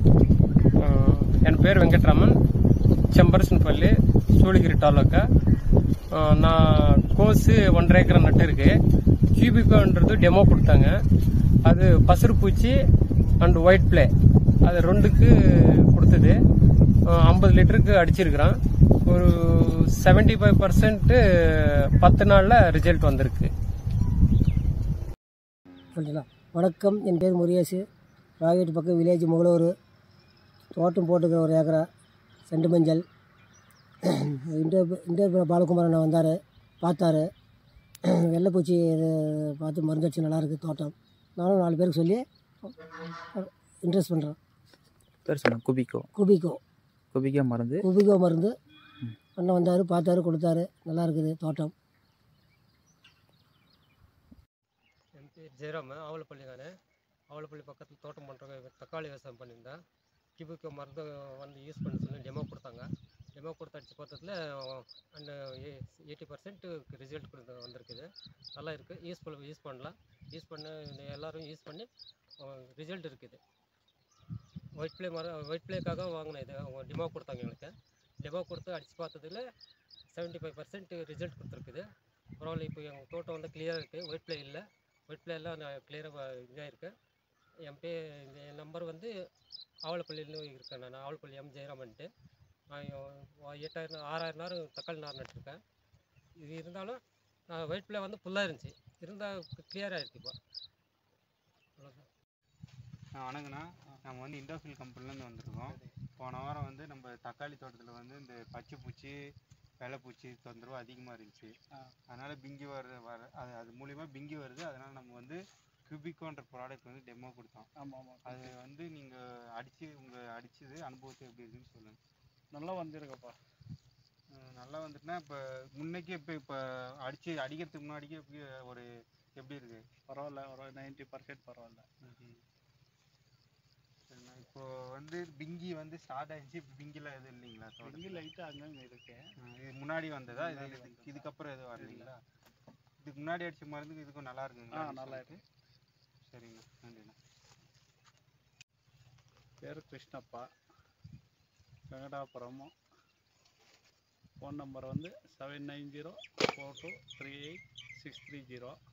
ஆஹ் என் பேர் வெங்கட்ராமன் செம்பரசன்பள்ளி சூளகிரி தாலுக்கா ஆஹ் நான் கோஸு ஒன்றரை ஏக்கர் நட்டிருக்கு கியூபிகோன்றது டெமோ கொடுத்தாங்க அது பசுறு பூச்சி அண்ட் ஒயிட் பிளே அது ரெண்டுக்கு கொடுத்தது ஐம்பது லிட்டருக்கு அடிச்சிருக்கிறான் ஒரு 75% ஃபைவ் பர்சன்ட்டு பத்து நாளில் ரிசல்ட் வந்திருக்கு சொல்லிடலாம் வணக்கம் என் பேர் முருகேஷ் ராயவேட்டு பக்கம் வில்லேஜ் முகலூர் தோட்டம் போட்டுக்கிற ஒரு ஏக்கரா செண்டு மஞ்சள் இன்டர் இன்டர் பாலகுமாரன் வந்தார் பார்த்தாரு வெள்ளைப்பூச்சி இது பார்த்து மருந்தடிச்சு நல்லா இருக்குது தோட்டம் நானும் நாலு பேருக்கு சொல்லி இன்ட்ரெஸ்ட் பண்ணுறேன் பேர் சொன்னேன் குபிக்கோ குபிக்கோ குபிக்கோ மருந்து குபிக்கோ மருந்து அண்ணன் வந்தார் பார்த்தாரு கொடுத்தாரு நல்லா இருக்குது தோட்டம் என் பேர் ஜெயராம ஆவலப்பள்ளி நான் ஆவலப்பள்ளி பக்கத்தில் தோட்டம் பண்ணுறவங்க தக்காளி விவசாயம் பண்ணியிருந்தேன் கிபுக்கு மருந்து வந்து யூஸ் பண்ண சொல்லி டெமோ கொடுத்தாங்க டெமோ கொடுத்து அடிச்சு பார்த்ததுல அந்த எயிட்டி பர்சன்ட் ரிசல்ட் கொடுத்து வந்திருக்குது நல்லா இருக்குது யூஸ் பண்ண யூஸ் பண்ணலாம் யூஸ் பண்ண எல்லோரும் யூஸ் பண்ணி ரிசல்ட் இருக்குது ஒயிட் பிளே மரம் ஒயிட் பிளேக்காக வாங்கினேன் இது அவங்க டெமோ கொடுத்தாங்க எங்களுக்கு டெமோ கொடுத்து அடித்து பார்த்ததுல செவன்ட்டி ஃபைவ் பர்சன்ட் ரிசல்ட் கொடுத்துருக்குது பரவாயில்ல இப்போ எங்கள் தோட்டம் வந்து கிளியராக இருக்குது ஒயிட் பிளே இல்லை ஒயிட் பிளே எல்லாம் நான் கிளியராக இதாக இருக்குது என் பே இந்த என் நம்பர் வந்து ஆவலப்பள்ளியில் இருக்கேன் நான் ஆவலப்பள்ளி எம் ஜெயராமன்ட்டு நான் எ- எட்டாயிரம் ஆறாயிரம் நேரம் தக்காளி நார் நட்டிருக்கேன் இது இருந்தாலும் நான் ஒயிட் பிளே வந்து ஃபுல்லாக இருந்துச்சு இருந்தால் கிளியராக இருக்குது இப்போ அவ்வளோதான் ஆ, வணக்கண்ணா நம்ம வந்து இண்டோஃபில் கம்பெனிலேருந்து வந்திருக்கோம் போன வாரம் வந்து நம்ம தக்காளி தோட்டத்தில் வந்து இந்த பச்சை பூச்சி வெள்ளைப்பூச்சி தொந்தரவு அதிகமாக இருந்துச்சு அதனால் பிங்கி வர வர அது அது மூலிமா பிங்கி வருது அதனால் நம்ம வந்து கியூபிகோன்ற ப்ராடக்ட் வந்து டெமோ கொடுத்தோம் ஆமாம் ஆமாம் அது வந்து நீங்கள் அடித்து உங்கள் அடிச்சது அனுபவத்தை எப்படி இருக்குன்னு சொல்லுங்கள் நல்லா வந்திருக்கப்பா நல்லா வந்துட்டுனா இப்போ முன்னைக்கு இப்போ இப்போ அடித்து அடிக்கிறதுக்கு முன்னாடிக்கு எப்படி ஒரு எப்படி இருக்குது பரவாயில்ல ஒரு நைன்ட்டி பர்சன்ட் பரவாயில்ல சரிண்ணா இப்போ வந்து பிங்கி வந்து ஸ்டார்ட் ஆயிடுச்சு இப்போ பிங்கிலாம் எதுவும் இல்லைங்களா இங்கே தோட்டத்துல? லைட்டாக அங்கங்கே இருக்கு ஆ, இது முன்னாடி வந்ததா இது முன்னாடி இது- வந்தது. இதுக்கப்புறம் எதுவும் வரலைங்களா இதுக்கு முன்னாடி அடிச்ச மருந்துக்கு இதுக்கும் நல்லா இருக்குங்களா ஆ நல்லா இருக்கு சரிங்கண்ணா நன்றிண்ணா பேர் கிருஷ்ணப்பா வெங்கடாபுரம் ஃபோன் நம்பர் வந்து seven nine zero four two three eight six three zero